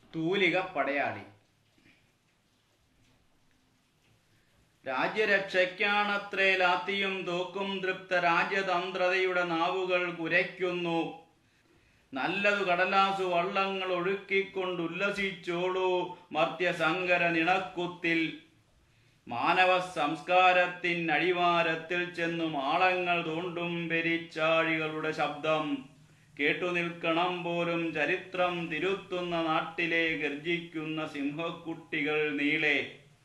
തൂലിക പടയാളി രാജ്യരക്ഷയ്ക്കാണത്രേ ലാത്തിയും തൂക്കും തൃപ്ത രാജ്യതന്ത്രതയുടെ നാവുകൾ കുരയ്ക്കുന്നു നല്ലതു കടലാസു വള്ളങ്ങൾ ഒഴുക്കിക്കൊണ്ടുല്ലസിച്ചോളൂ മർത്യസങ്കര നിണക്കുത്തിൽ മാനവ സംസ്കാരത്തിൻ അടിവാരത്തിൽ ചെന്നു മാളങ്ങൾ തോണ്ടും പെരിച്ചാഴികളുടെ ശബ്ദം കേട്ടു നിൽക്കണം പോലും ചരിത്രം തിരുത്തുന്ന നാട്ടിലെ ഗർജിക്കുന്ന സിംഹക്കുട്ടികൾ നീളെ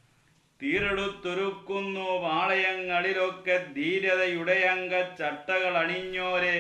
തീരെടുത്തൊരുക്കുന്നു പാളയങ്ങളിലൊക്കെ ധീരതയുടെയങ്ക ചട്ടകൾ അണിഞ്ഞോരെ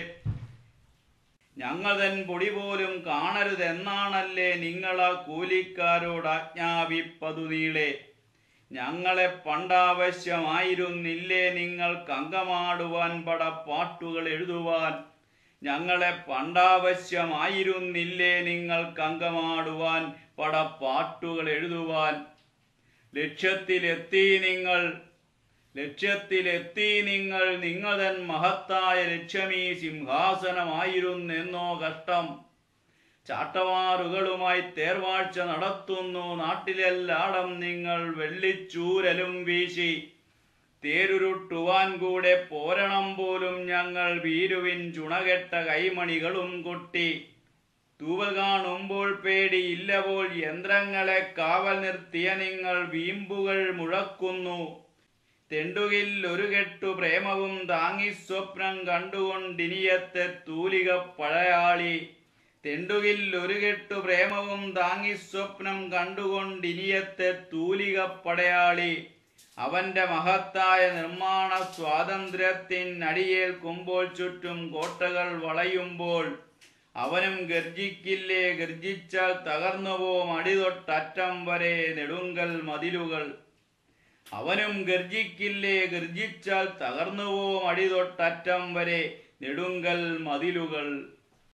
ഞങ്ങൾ തൻ പൊടി പോലും കാണരുതെന്നാണല്ലേ നിങ്ങളാ കൂലിക്കാരോട് ആജ്ഞാപിപ്പതു നീളെ ഞങ്ങളെ പണ്ടാവശ്യമായിരുന്നില്ലേ നിങ്ങൾക്ക് അങ്കമാടുവാൻ പടപ്പാട്ടുകൾ എഴുതുവാൻ ഞങ്ങളെ പണ്ടാവശ്യമായിരുന്നില്ലേ നിങ്ങൾക്ക് അങ്കമാടുവാൻ പടപ്പാട്ടുകൾ എഴുതുവാൻ ലക്ഷ്യത്തിലെത്തി നിങ്ങൾ ലക്ഷ്യത്തിലെത്തി നിങ്ങൾ നിങ്ങളതൻ മഹത്തായ ലക്ഷ്യമീ സിംഹാസനമായിരുന്നെന്നോ കഷ്ടം ചാട്ടവാറുകളുമായി തേർവാഴ്ച നടത്തുന്നു നാട്ടിലെല്ലാടം നിങ്ങൾ വെള്ളിച്ചൂരലും വീശി തേരുരുട്ടുവാൻ കൂടെ പോരണം പോലും ഞങ്ങൾ വീരുവിൻ ചുണകെട്ട കൈമണികളും കൊട്ടി തൂവൽ കാണുമ്പോൾ പേടിയില്ല പോൽ യന്ത്രങ്ങളെ കാവൽ നിർത്തിയ നിങ്ങൾ വീമ്പുകൾ മുഴക്കുന്നു തെണ്ടുകിൽ ഒരു കെട്ടു പ്രേമവും താങ്ങി സ്വപ്നം കണ്ടുകൊണ്ടിനിയത്തെ തൂലിക പഴയാളി തെണ്ടുകിൽ ഒരു കെട്ടു പ്രേമവും താങ്ങി സ്വപ്നം കണ്ടുകൊണ്ടിനിയത്തെ തൂലിക പടയാളി അവന്റെ മഹത്തായ നിർമ്മാണ സ്വാതന്ത്ര്യത്തിൻ അടിയേൽക്കുമ്പോൾ ചുറ്റും കോട്ടകൾ വളയുമ്പോൾ അവനും ഗർജിക്കില്ലേ ഗർജിച്ചാൽ തകർന്നുപോം അടിതൊട്ടറ്റം വരെ നെടുങ്കൽ മതിലുകൾ അവനും ഗർജിക്കില്ലേ ഗർജിച്ചാൽ തകർന്നുപോം അടിതൊട്ടറ്റം വരെ നെടുങ്കൽ മതിലുകൾ